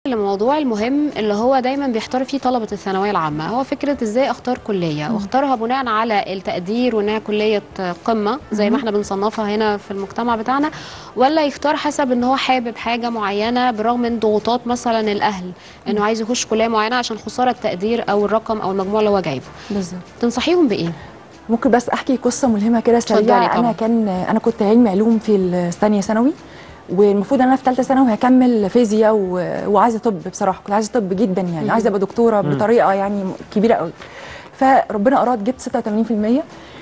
الموضوع المهم اللي هو دايما بيحتار فيه طلبه الثانويه العامه هو فكره ازاي اختار كليه واختارها بناء على التقدير وانها كليه قمه زي ما احنا بنصنفها هنا في المجتمع بتاعنا ولا يختار حسب ان هو حابب حاجه معينه برغم من ضغوطات مثلا الاهل انه عايز يخش كليه معينه عشان خساره التقدير او الرقم او المجموع اللي هو جايبه بالظبط تنصحيهم بايه ممكن بس احكي قصه ملهمه كده اتفضلي سريعه طبعا. انا كان انا كنت علمي علوم في الثانيه ثانوي والمفروض ان انا في ثالثه ثانوي هكمل فيزياء و... وعايزه طب بصراحه كنت عايزه طب جدا يعني عايزه ابقى دكتوره بطريقه يعني كبيره قوي فربنا اراد جبت 86%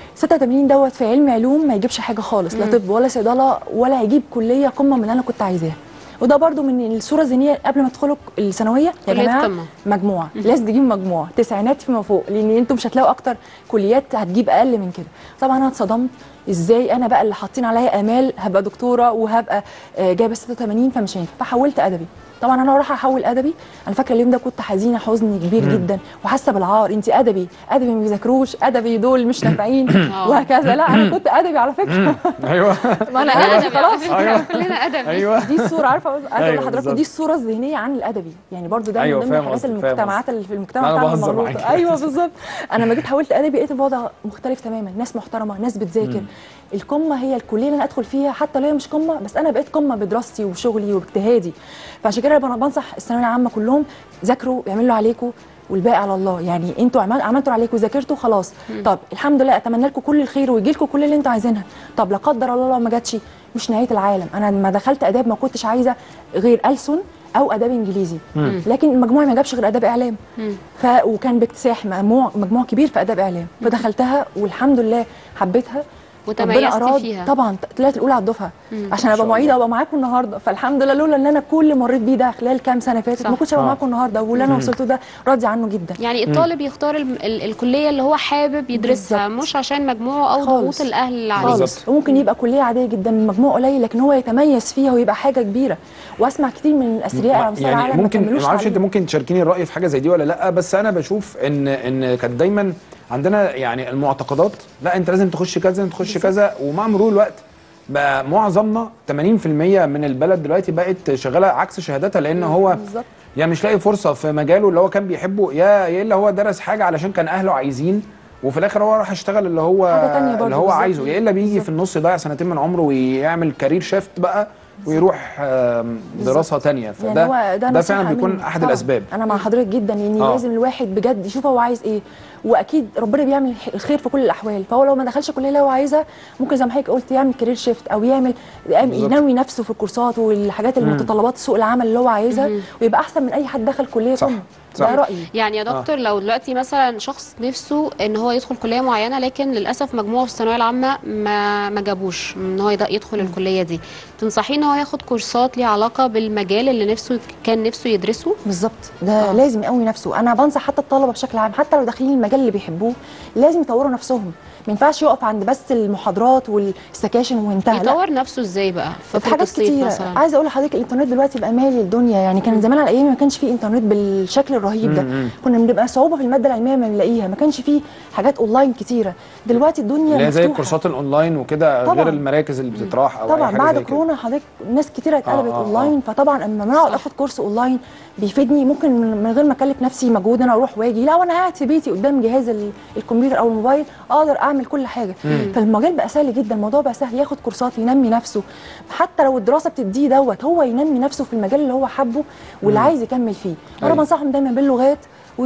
86 دوت في علم علوم ما يجيبش حاجه خالص لا طب ولا صيدله ولا هيجيب كليه قمه من اللي انا كنت عايزاها وده برضو من الصوره الذهنيه قبل ما تدخلوا الثانويه يا كلية جماعه قمة. مجموعه لازم تجيب مجموعه تسعينات فيما فوق لان انتم مش هتلاقوا اكتر كليات هتجيب اقل من كده طبعا انا اتصدمت ازاي انا بقى اللي حاطين عليا امال هبقى دكتوره وهبقى آه، جايبه 86 فمش هينفع فحولت ادبي طبعا انا رايحه احول ادبي انا فاكره اليوم ده كنت حزينه حزن كبير جدا وحاسه بالعار انت ادبي ادبي ما بيذاكروش ادبي دول مش نافعين آه. وهكذا لا انا كنت ادبي على فكره ايوه ما انا كلنا ادبي أدبي خلاص على أيوة. فكرة، كلنا ادبي ايوه دي الصوره عارفه عايزه اقول أيوة لحضراتكم بالظبط. دي الصوره الذهنيه عن الادبي يعني برضو ده أيوة من ضمن فاهم الحاجات قصدك، فاهم المجتمعات اللي في المجتمع أنا بتاعنا بهزر المغلوطة. معاكي. ايوه بالظبط انا لما جيت حاولت ادبي لقيت الوضع مختلف تماما ناس محترمه ناس بتذاكر القمه هي الكليه اللي انا ادخل فيها حتى لو هي مش قمه بس انا بقيت قمه بدراستي وشغلي وباجتهادي فعشان كده انا بنصح الثانويه العامه كلهم ذاكروا اعملوا عليكم والباقي على الله يعني انتوا عمل عملتوا عليكم وذاكرتوا خلاص طب الحمد لله اتمنى لكم كل الخير ويجي لكم كل اللي انتوا عايزينها طب لا قدر الله لو ما جاتش مش نهايه العالم انا لما دخلت اداب ما كنتش عايزه غير ألسن او اداب انجليزي لكن مجموعي ما جابش غير اداب اعلام ف وكان باكتساح مجموع مجموع كبير في اداب اعلام فدخلتها والحمد لله حبيتها وتميزتي ربنا أراد فيها. طبعا طلعت الاولى على الدفعه عشان ابقى شاء معيده الله. وابقى معاكم النهارده فالحمد لله لولا ان انا كل اللي مريت بيه ده خلال كام سنه فاتت صح. ما كنتش هبقى آه. معاكم النهارده واللي انا وصلته ده راضي عنه جدا يعني الطالب يختار ال ال الكليه اللي هو حابب يدرسها بالظبط. مش عشان مجموعه او خالص. ضغوط الاهل اللي عليه خالص وممكن يبقى كليه عاديه جدا مجموع قليل لكن هو يتميز فيها ويبقى حاجه كبيره واسمع كتير من الاثرياء على مستوى يعني العالم ما ممكن كملوش ما اعرفش انت تعليم. ممكن تشاركيني الراي في حاجه زي دي ولا لا بس انا بشوف ان ان كانت دايما عندنا يعني المعتقدات لا انت لازم تخش كذا لازم تخش كذا ومع مرور الوقت بقى معظمنا 80% من البلد دلوقتي بقت شغاله عكس شهاداتها لان هو بالظبط يا مش لاقي فرصه في مجاله اللي هو كان بيحبه يا يا الا هو درس حاجه علشان كان اهله عايزين وفي الاخر هو راح يشتغل اللي هو حاجة تانية برضه اللي هو بالظبط. عايزه يا الا بيجي بالظبط. في النص يضيع سنتين من عمره ويعمل كارير شيفت بقى ويروح آم، دراسه تانية فده يعني هو ده, ده نصيحة فعلا بيكون مني. احد طبعاً. الاسباب انا مع حضرتك جدا ان آه. لازم الواحد بجد يشوف هو عايز ايه واكيد ربنا بيعمل الخير في كل الاحوال فهو لو ما دخلش الكليه اللي هو عايزها ممكن زي ما حضرتك قلت يعمل كارير شيفت او يعمل بالظبط. ينوي نفسه في الكورسات والحاجات المتطلبات سوق العمل اللي هو عايزها ويبقى احسن من اي حد دخل كليه صح. قمه صح. ده رايي يعني يا دكتور لو دلوقتي مثلا شخص نفسه ان هو يدخل كليه معينه لكن للاسف مجموعه في الثانويه العامه ما ما جابوش ان هو يد- يدخل الكليه دي تنصحيه ان هو ياخد كورسات ليها علاقه بالمجال اللي نفسه كان نفسه يدرسه بالظبط ده آه. آه. لازم يقوي نفسه انا بنصح حتى الطلبه بشكل عام حتى لو داخلين المجال اللي بيحبوه لازم يطوروا نفسهم ما ينفعش يقف عند بس المحاضرات والسكاشن وانتهى لا يطور نفسه ازاي بقى في فتره حاجات الصيف كتيرة مثلا عايزه اقول لحضرتك الانترنت دلوقتي بقى مالي الدنيا يعني كان زمان على ايامي ما كانش فيه انترنت بالشكل الرهيب ده كنا بنبقى صعوبه في الماده العلميه ما بنلاقيها ما كانش فيه حاجات اونلاين كتيره دلوقتي الدنيا اللي هي زي مفتوحة. الكورسات الاونلاين وكده غير طبعاً. المراكز اللي بتطرح او طبعا اي حاجه بعد زي كده. كورونا حضرتك ناس كتيره اتقلبت آه، آه، اونلاين فطبعا اما انا اقعد اخد كورس اونلاين بيفيدني ممكن من من غير ما اكلف نفسي مجهود انا اروح واجي لا وانا قاعد في بيتي قدام جهاز ال- الكمبيوتر او الموبايل اقدر اعمل كل حاجه فالمجال بقى سهل جدا الموضوع بقى سهل ياخد كورسات ينمي نفسه حتى لو الدراسه بتديه دوت هو ينمي نفسه في المجال اللي هو حبه واللي عايز يكمل فيه انا أيوة. بنصحهم دايما باللغات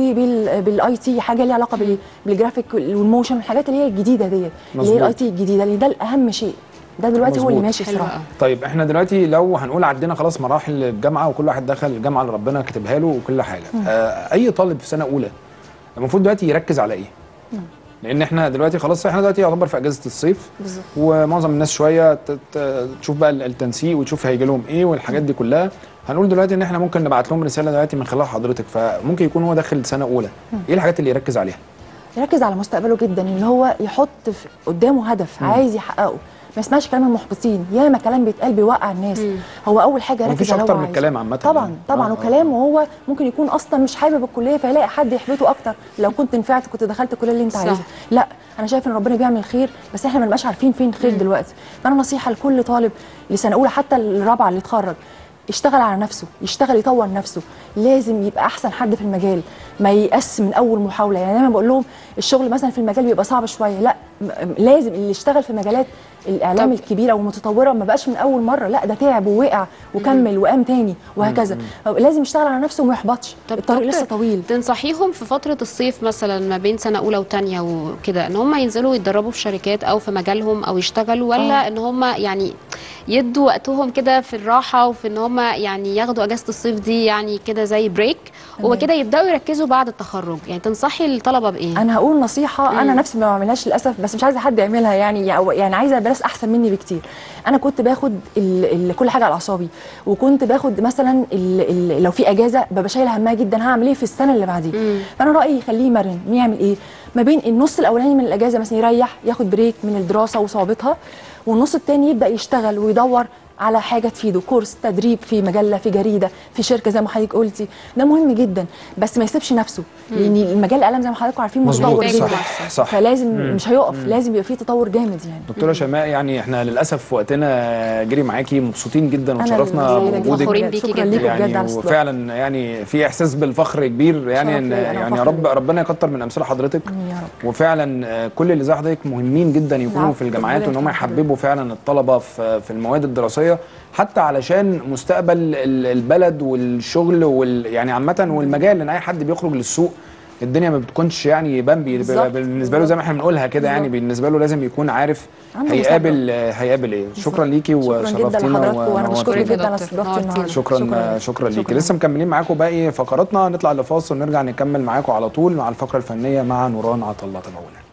وبالاي تي حاجه ليها علاقه بال- بالجرافيك والموشن الحاجات اللي هي الجديده ديت اللي هي مظبوط. الاي تي الجديده اللي ده الاهم شيء ده دلوقتي هو اللي مظبوط. ماشي حلو الصراحه قوي. طيب احنا دلوقتي لو هنقول عدينا خلاص مراحل الجامعه وكل واحد دخل الجامعه اللي ربنا كاتبها له وكل حاجه آه اي طالب في سنه اولى المفروض دلوقتي يركز على ايه لان احنا دلوقتي خلاص احنا دلوقتي يعتبر في اجازه الصيف بالظبط. ومعظم الناس شويه ت- ت- تشوف بقى التنسيق وتشوف هيجي لهم ايه والحاجات دي كلها هنقول دلوقتي ان احنا ممكن نبعت لهم رساله دلوقتي من خلال حضرتك فممكن يكون هو داخل سنه اولى ايه الحاجات اللي يركز عليها يركز على مستقبله جدا اللي هو يحط في قدامه هدف عايز يحققه ما يسمعش كلام المحبطين ياما كلام بيتقال بيوقع الناس هو اول حاجه يركز ومفيش على أكتر هو من عايزه. الكلام عامة طبعا يعني. طبعا آه، آه. وكلام وهو ممكن يكون اصلا مش حابب الكليه فيلاقي حد يحبطه اكتر لو كنت نفعت كنت دخلت الكليه اللي انت صح. عايزها لا انا شايف ان ربنا بيعمل خير بس احنا ما بنبقاش عارفين فين الخير دلوقتي فانا نصيحه لكل طالب لسنه اولى حتى الرابعه اللي اتخرج يشتغل على نفسه يشتغل يطور نفسه لازم يبقى احسن حد في المجال ما ييأس من اول محاوله يعني دايما بقول لهم الشغل مثلا في المجال بيبقى صعب شويه لا م- لازم اللي يشتغل في مجالات الاعلام طب. الكبيره والمتطوره ما بقاش من اول مره لا ده تعب ووقع وكمل وقام تاني وهكذا لازم يشتغل على نفسه وما يحبطش الطريق دكتور، لسه طويل تنصحيهم في فترة الصيف مثلا ما بين سنة أولى وتانية وكده إن هم ينزلوا يتدربوا في شركات أو في مجالهم أو يشتغلوا ولا آه. إن هم يعني يدوا وقتهم كده في الراحة وفي إن هم يعني ياخدوا أجازة الصيف دي يعني كده زي بريك تمام. وكده يبدأوا يركزوا بعد التخرج يعني تنصحي الطلبة بإيه؟ انا هقول نصيحه انا مم. نفسي ما بعملهاش للاسف بس مش عايزه حد يعملها يعني يعني عايزه ناس احسن مني بكتير انا كنت باخد ال ال كل حاجه على اعصابي وكنت باخد مثلا ال ال لو في اجازه ببقى شايله همها جدا هعمل ايه في السنه اللي بعديه مم. فانا رايي يخليه مرن يعمل ايه ما بين النص الاولاني من الاجازه مثلا يريح ياخد بريك من الدراسه وصعوبتها والنص التاني يبدا يشتغل ويدور على حاجه تفيده كورس تدريب في مجله في جريده في شركه زي ما حضرتك قلتي ده مهم جدا بس ما يسيبش نفسه لان المجال الاعلام زي ما حضراتكم عارفين مظبوط متطور محتاج جدا صح صح فلازم مم. مش هيقف لازم يبقى فيه تطور جامد يعني دكتوره شيماء يعني احنا للاسف وقتنا جري معاكي مبسوطين جدا أنا وتشرفنا اللي سعيدة بوجودك فخورين بيكي شكرا جدا. ليكم بجد يعني على الاستضافه وفعلا يعني في احساس بالفخر كبير يعني شرف ان ليا، أنا يعني يا فخر رب بيك. ربنا يكتر من امثال حضرتك آمين يا رب وفعلا آه، كل اللي زي حضرتك مهمين جدا يكونوا العفو، في الجامعات ربنا وان هم يخليك. يحببوا فعلا الطلبه في في المواد الدراسيه حتى علشان مستقبل ال- البلد والشغل وال يعني عامه والمجال لان اي حد بيخرج للسوق الدنيا ما بتكونش يعني بامبي بالظبط، بالنسبه له زي ما احنا بنقولها كده يعني بالظبط. بالنسبه له لازم يكون عارف عنده هيقابل هيقابل ايه شكرا ليكي شكرا جدا وشرفتينا لحضراتكم وانا ونورتينا. بشكرك جدا على دكتور. استضافتي نورتينا. النهارده شكرا شكرا ليكي لسه مكملين معاكم باقي فقراتنا نطلع لفاصل ونرجع نكمل معاكم على طول مع الفقره الفنيه مع نوران عطله تابعونا